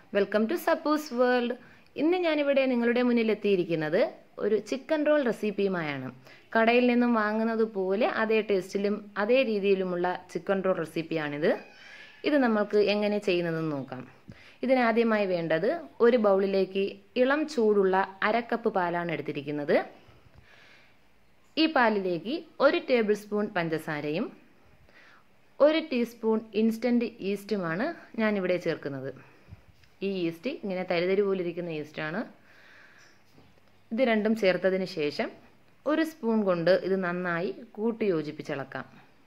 welcome to സപ്പൂസ് world ഇന്ന് ഞാനിവിടെ നിങ്ങളുടെ മുന്നിൽ എത്തിയിരിക്കുന്നത് ഒരു ചിക്കൻ റോൾ റെസിപ്പിയുമായാണ് കടയിൽ നിന്നും വാങ്ങുന്നത് പോലെ അതേ ടേസ്റ്റിലും അതേ രീതിയിലുമുള്ള ചിക്കൻ റോൾ റെസിപ്പിയാണിത് ഇത് നമ്മൾക്ക് എങ്ങനെ ചെയ്യുന്നതെന്ന് നോക്കാം ഇതിനാദ്യമായി വേണ്ടത് ഒരു ബൗളിലേക്ക് ഇളം ചൂടുള്ള അരക്കപ്പ് പാലാണ് എടുത്തിരിക്കുന്നത് ഈ പാലിലേക്ക് ഒരു ടേബിൾ സ്പൂൺ പഞ്ചസാരയും ഒരു ടീസ്പൂൺ ഇൻസ്റ്റൻറ്റ് ഈസ്റ്റുമാണ് ഞാനിവിടെ ചേർക്കുന്നത് ഈ ഈസ്റ്റ് ഇങ്ങനെ തരിതരി പോലിരിക്കുന്ന ഈസ്റ്റാണ് ഇത് രണ്ടും ചേർത്തതിന് ശേഷം ഒരു സ്പൂൺ കൊണ്ട് ഇത് നന്നായി കൂട്ടി യോജിപ്പിച്ചിളക്കാം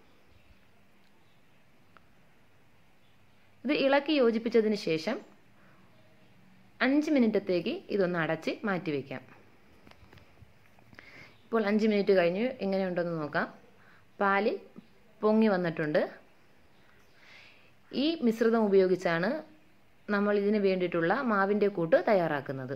ഇത് ഇളക്കി യോജിപ്പിച്ചതിന് ശേഷം അഞ്ച് മിനിറ്റത്തേക്ക് ഇതൊന്ന് അടച്ച് മാറ്റി വയ്ക്കാം ഇപ്പോൾ അഞ്ച് മിനിറ്റ് കഴിഞ്ഞ് എങ്ങനെയുണ്ടെന്ന് നോക്കാം പാല് പൊങ്ങി വന്നിട്ടുണ്ട് ഈ മിശ്രിതം ഉപയോഗിച്ചാണ് നമ്മൾ ഇതിന് വേണ്ടിയിട്ടുള്ള മാവിൻ്റെ കൂട്ട് തയ്യാറാക്കുന്നത്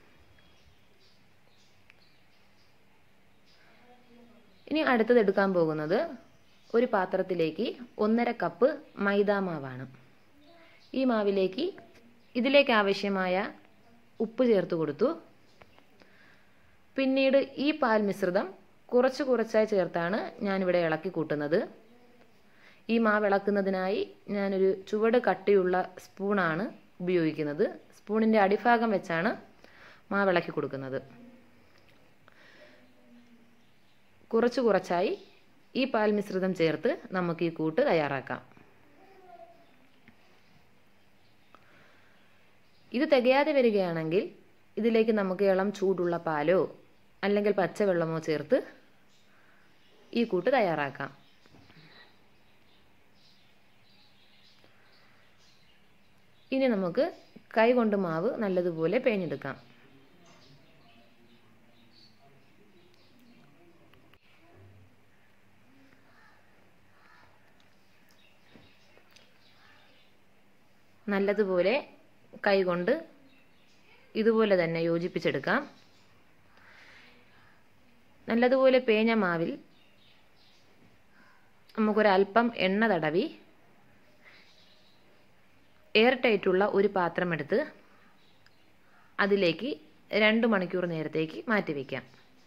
ഇനി അടുത്തത് എടുക്കാൻ പോകുന്നത് ഒരു പാത്രത്തിലേക്ക് ഒന്നര കപ്പ് മൈദാ മാവാണ് ഈ മാവിലേക്ക് ഇതിലേക്ക് ആവശ്യമായ ഉപ്പ് ചേർത്ത് കൊടുത്തു പിന്നീട് ഈ പാൽ മിശ്രിതം കുറച്ച് കുറച്ചായി ചേർത്താണ് ഞാനിവിടെ ഇളക്കി കൂട്ടുന്നത് ഈ മാവ് ഇളക്കുന്നതിനായി ഞാനൊരു ചുവട് കട്ടിയുള്ള സ്പൂണാണ് ഉപയോഗിക്കുന്നത് സ്പൂണിൻ്റെ അടിഭാഗം വെച്ചാണ് മാവ് ഇളക്കി കൊടുക്കുന്നത് കുറച്ച് കുറച്ചായി ഈ പാൽ മിശ്രിതം ചേർത്ത് നമുക്ക് ഈ കൂട്ട് തയ്യാറാക്കാം ഇത് തികയാതെ വരികയാണെങ്കിൽ ഇതിലേക്ക് നമുക്ക് ഇളം ചൂടുള്ള പാലോ അല്ലെങ്കിൽ പച്ചവെള്ളമോ ചേർത്ത് ഈ കൂട്ട് തയ്യാറാക്കാം ഇനി നമുക്ക് കൈ കൊണ്ട് മാവ് നല്ലതുപോലെ പേഞ്ഞെടുക്കാം നല്ലതുപോലെ കൈകൊണ്ട് ഇതുപോലെ തന്നെ യോജിപ്പിച്ചെടുക്കാം നല്ലതുപോലെ പേഞ്ഞ മാവിൽ നമുക്കൊരല്പം എണ്ണ തടവി എയർ ടൈറ്റുള്ള ഒരു പാത്രമെടുത്ത് അതിലേക്ക് രണ്ട് മണിക്കൂർ നേരത്തേക്ക് മാറ്റി വയ്ക്കാം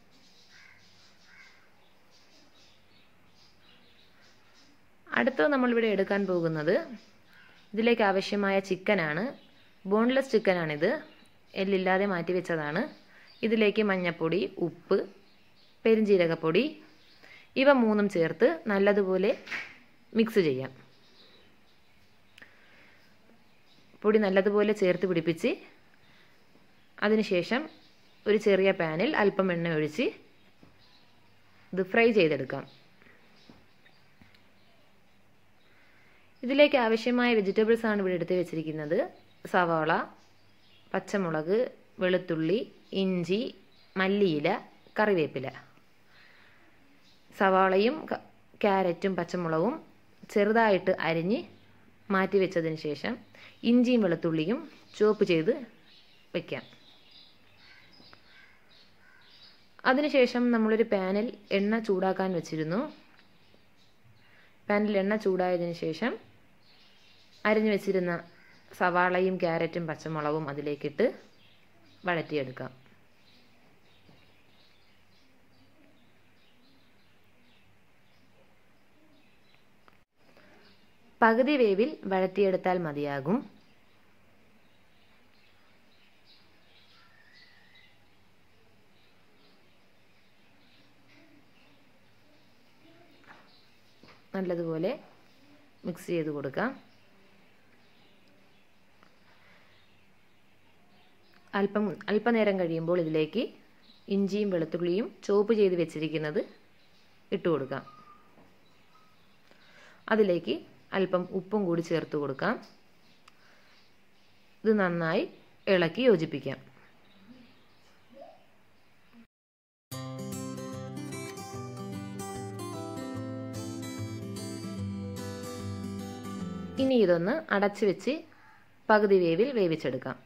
അടുത്തത് നമ്മളിവിടെ എടുക്കാൻ പോകുന്നത് ഇതിലേക്ക് ആവശ്യമായ ചിക്കനാണ് ബോൺലെസ് ചിക്കനാണിത് എല്ലില്ലാതെ മാറ്റി വെച്ചതാണ് ഇതിലേക്ക് മഞ്ഞൾപ്പൊടി ഉപ്പ് പെരിഞ്ജീരകപ്പൊടി ഇവ മൂന്നും ചേർത്ത് നല്ലതുപോലെ മിക്സ് ചെയ്യാം പൊടി നല്ലതുപോലെ ചേർത്ത് പിടിപ്പിച്ച് അതിനുശേഷം ഒരു ചെറിയ പാനിൽ അല്പം എണ്ണ ഒഴിച്ച് ഇത് ഫ്രൈ ചെയ്തെടുക്കാം ഇതിലേക്ക് ആവശ്യമായ വെജിറ്റബിൾസ് ആണ് ഇവിടെ എടുത്ത് വെച്ചിരിക്കുന്നത് സവാള പച്ചമുളക് വെളുത്തുള്ളി ഇഞ്ചി മല്ലിയില കറിവേപ്പില സവാളയും ക്യാരറ്റും പച്ചമുളകും ചെറുതായിട്ട് അരിഞ്ഞ് മാറ്റി വെച്ചതിന് ശേഷം ഇഞ്ചിയും വെളുത്തുള്ളിയും ചുവപ്പ് ചെയ്ത് വയ്ക്കാം അതിനുശേഷം നമ്മളൊരു പാനിൽ എണ്ണ ചൂടാക്കാൻ വെച്ചിരുന്നു പാനിൽ എണ്ണ ചൂടായതിന് ശേഷം അരിഞ്ഞു വെച്ചിരുന്ന സവാളയും ക്യാരറ്റും പച്ചമുളകും അതിലേക്കിട്ട് വഴറ്റിയെടുക്കാം പകുതി വേവിൽ വഴറ്റിയെടുത്താൽ മതിയാകും നല്ലതുപോലെ മിക്സ് ചെയ്ത് കൊടുക്കാം അല്പം അല്പനേരം കഴിയുമ്പോൾ ഇതിലേക്ക് ഇഞ്ചിയും വെളുത്തുള്ളിയും ചോപ്പ് ചെയ്ത് വെച്ചിരിക്കുന്നത് ഇട്ട് കൊടുക്കാം അതിലേക്ക് അല്പം ഉപ്പും കൂടി ചേർത്ത് കൊടുക്കാം ഇത് നന്നായി ഇളക്കി യോജിപ്പിക്കാം ഇനി ഇതൊന്ന് അടച്ചു വെച്ച് പകുതി വേവിൽ വേവിച്ചെടുക്കാം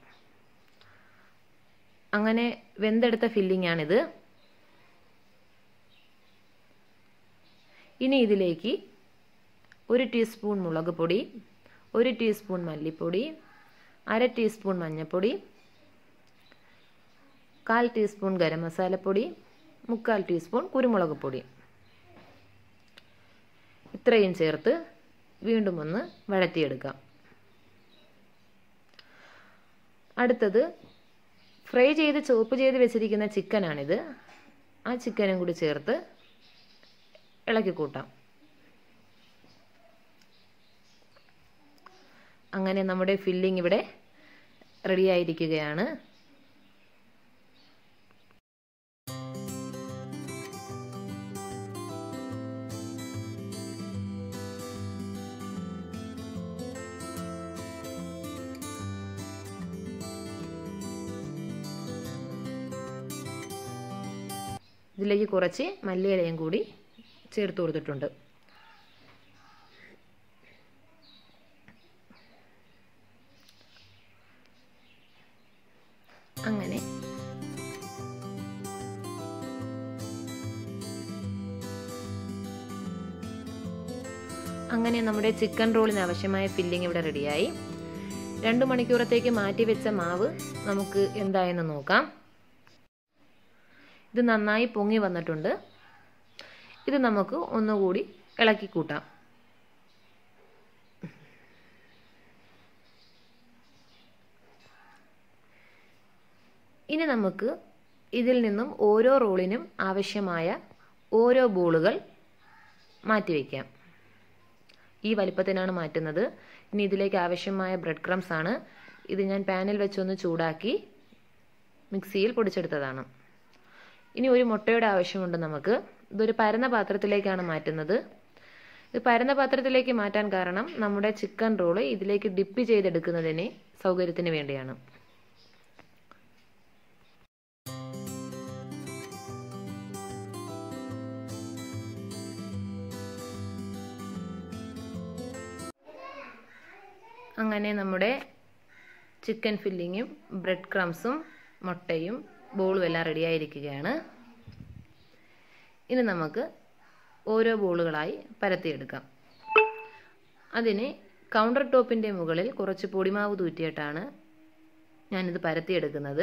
അങ്ങനെ വെന്തെടുത്ത ഫില്ലിംഗ് ആണിത് ഇനി ഇതിലേക്ക് ഒരു ടീസ്പൂൺ മുളക് പൊടി ഒരു ടീസ്പൂൺ മല്ലിപ്പൊടി അര ടീസ്പൂൺ മഞ്ഞൾപ്പൊടി കാൽ ടീസ്പൂൺ ഗരം മസാലപ്പൊടി മുക്കാൽ ടീസ്പൂൺ കുരുമുളക് പൊടി ഇത്രയും ചേർത്ത് വീണ്ടും ഒന്ന് വഴറ്റിയെടുക്കാം അടുത്തത് ഫ്രൈ ചെയ്ത് ചോപ്പ് ചെയ്ത് വെച്ചിരിക്കുന്ന ചിക്കനാണിത് ആ ചിക്കനും കൂടി ചേർത്ത് ഇളക്കി കൂട്ടാം അങ്ങനെ നമ്മുടെ ഫില്ലിംഗ് ഇവിടെ റെഡിയായിരിക്കുകയാണ് ഇതിലേക്ക് കുറച്ച് മല്ലിയിലയും കൂടി ചേർത്ത് കൊടുത്തിട്ടുണ്ട് അങ്ങനെ അങ്ങനെ നമ്മുടെ ചിക്കൻ റോളിന് ആവശ്യമായ ഫില്ലിംഗ് ഇവിടെ റെഡിയായി രണ്ട് മണിക്കൂറത്തേക്ക് മാറ്റി വെച്ച മാവ് നമുക്ക് എന്തായെന്ന് നോക്കാം ഇത് നന്നായി പൊങ്ങി വന്നിട്ടുണ്ട് ഇത് നമുക്ക് ഒന്നുകൂടി ഇളക്കി കൂട്ടാം ഇനി നമുക്ക് ഇതിൽ നിന്നും ഓരോ റോളിനും ആവശ്യമായ ഓരോ ബോളുകൾ മാറ്റിവെക്കാം ഈ വലിപ്പത്തിനാണ് മാറ്റുന്നത് ഇനി ഇതിലേക്ക് ആവശ്യമായ ബ്രെഡ് ക്രംസ് ആണ് ഇത് ഞാൻ പാനിൽ വെച്ചൊന്ന് ചൂടാക്കി മിക്സിയിൽ പൊടിച്ചെടുത്തതാണ് ഇനി ഒരു മുട്ടയുടെ ആവശ്യമുണ്ട് നമുക്ക് ഇതൊരു പരന്ന പാത്രത്തിലേക്കാണ് മാറ്റുന്നത് ഇത് പരന്ന പാത്രത്തിലേക്ക് മാറ്റാൻ കാരണം നമ്മുടെ ചിക്കൻ റോള് ഇതിലേക്ക് ഡിപ്പ് ചെയ്തെടുക്കുന്നതിന് സൗകര്യത്തിന് വേണ്ടിയാണ് അങ്ങനെ നമ്മുടെ ചിക്കൻ ഫില്ലിങ്ങും ബ്രെഡ് ക്രംസും മുട്ടയും ബോളും എല്ലാം റെഡിയായിരിക്കുകയാണ് ഇനി നമുക്ക് ഓരോ ബോളുകളായി പരത്തിയെടുക്കാം അതിന് കൗണ്ടർ ടോപ്പിൻ്റെ മുകളിൽ കുറച്ച് പൊടിമാവ് തൂറ്റിയിട്ടാണ് ഞാനിത് പരത്തിയെടുക്കുന്നത്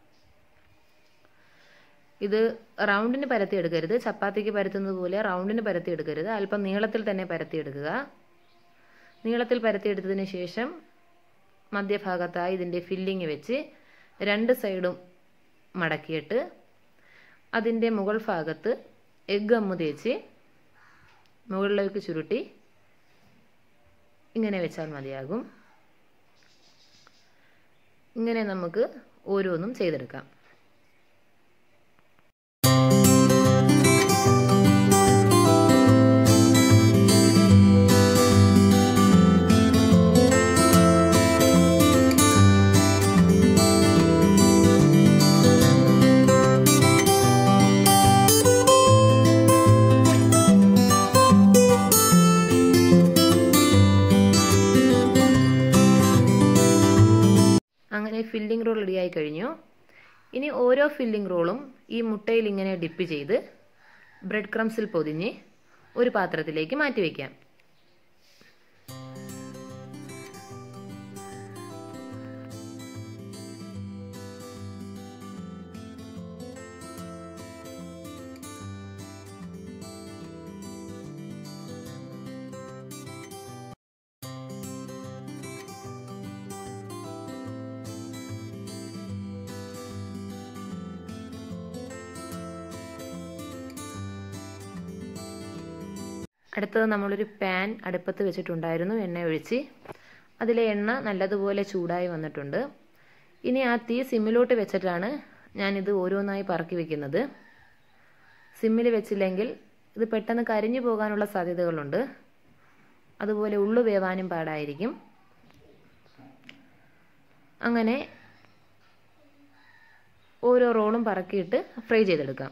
ഇത് റൗണ്ടിന് പരത്തിയെടുക്കരുത് ചപ്പാത്തിക്ക് പരത്തുന്നത് പോലെ റൗണ്ടിന് പരത്തിയെടുക്കരുത് അല്പം നീളത്തിൽ തന്നെ പരത്തിയെടുക്കുക നീളത്തിൽ പരത്തിയെടുത്തതിന് ശേഷം മധ്യഭാഗത്തായി ഇതിൻ്റെ ഫില്ലിങ് വെച്ച് രണ്ട് സൈഡും മടക്കിയിട്ട് അതിൻ്റെ മുകൾ ഭാഗത്ത് എഗ്ഗ് അമ്മു തേച്ച് മുകളിലേക്ക് ചുരുട്ടി ഇങ്ങനെ വെച്ചാൽ മതിയാകും ഇങ്ങനെ നമുക്ക് ഓരോന്നും ചെയ്തെടുക്കാം അങ്ങനെ ഫില്ലിംഗ് റോൾ റെഡിയായി കഴിഞ്ഞു ഇനി ഓരോ ഫില്ലിംഗ് റോളും ഈ മുട്ടയിൽ ഇങ്ങനെ ഡിപ്പ് ചെയ്ത് ബ്രെഡ് ക്രംസിൽ പൊതിഞ്ഞ് ഒരു പാത്രത്തിലേക്ക് മാറ്റി വയ്ക്കാം അടുത്തത് നമ്മളൊരു പാൻ അടുപ്പത്ത് വെച്ചിട്ടുണ്ടായിരുന്നു എണ്ണ ഒഴിച്ച് അതിലെ എണ്ണ നല്ലതുപോലെ ചൂടായി വന്നിട്ടുണ്ട് ഇനി ആ തീ സിമ്മിലോട്ട് വെച്ചിട്ടാണ് ഞാനിത് ഓരോന്നായി പറക്കി വെക്കുന്നത് സിമ്മിൽ വെച്ചില്ലെങ്കിൽ ഇത് പെട്ടെന്ന് കരിഞ്ഞു പോകാനുള്ള സാധ്യതകളുണ്ട് അതുപോലെ ഉള്ളു വേവാനും പാടായിരിക്കും അങ്ങനെ ഓരോ റോളും പറക്കിയിട്ട് ഫ്രൈ ചെയ്തെടുക്കാം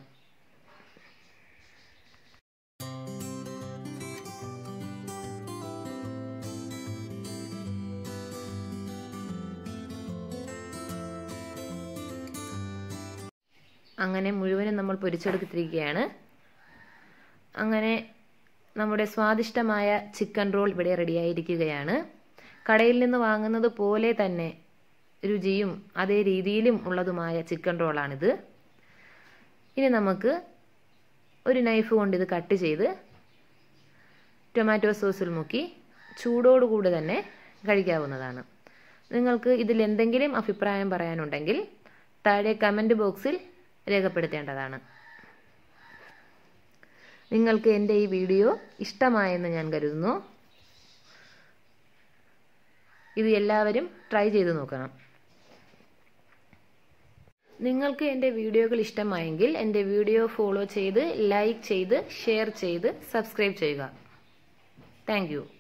അങ്ങനെ മുഴുവനും നമ്മൾ പൊരിച്ചെടുത്തിരിക്കുകയാണ് അങ്ങനെ നമ്മുടെ സ്വാദിഷ്ടമായ ചിക്കൻ റോൾ ഇവിടെ റെഡിയായിരിക്കുകയാണ് കടയിൽ നിന്ന് വാങ്ങുന്നത് പോലെ തന്നെ രുചിയും അതേ രീതിയിലും ഉള്ളതുമായ ചിക്കൻ റോളാണിത് ഇനി നമുക്ക് ഒരു നൈഫ് കൊണ്ട് ഇത് കട്ട് ചെയ്ത് ടൊമാറ്റോ സോസിൽ മുക്കി ചൂടോടുകൂടി തന്നെ കഴിക്കാവുന്നതാണ് നിങ്ങൾക്ക് ഇതിൽ എന്തെങ്കിലും അഭിപ്രായം പറയാനുണ്ടെങ്കിൽ താഴെ കമൻറ്റ് ബോക്സിൽ രേഖപ്പെടുത്തേണ്ടതാണ് നിങ്ങൾക്ക് എൻ്റെ ഈ വീഡിയോ ഇഷ്ടമായെന്ന് ഞാൻ കരുതുന്നു ഇത് എല്ലാവരും ട്രൈ ചെയ്ത് നോക്കണം നിങ്ങൾക്ക് എൻ്റെ വീഡിയോകൾ ഇഷ്ടമായെങ്കിൽ എൻ്റെ വീഡിയോ ഫോളോ ചെയ്ത് ലൈക്ക് ചെയ്ത് ഷെയർ ചെയ്ത് സബ്സ്ക്രൈബ് ചെയ്യുക താങ്ക്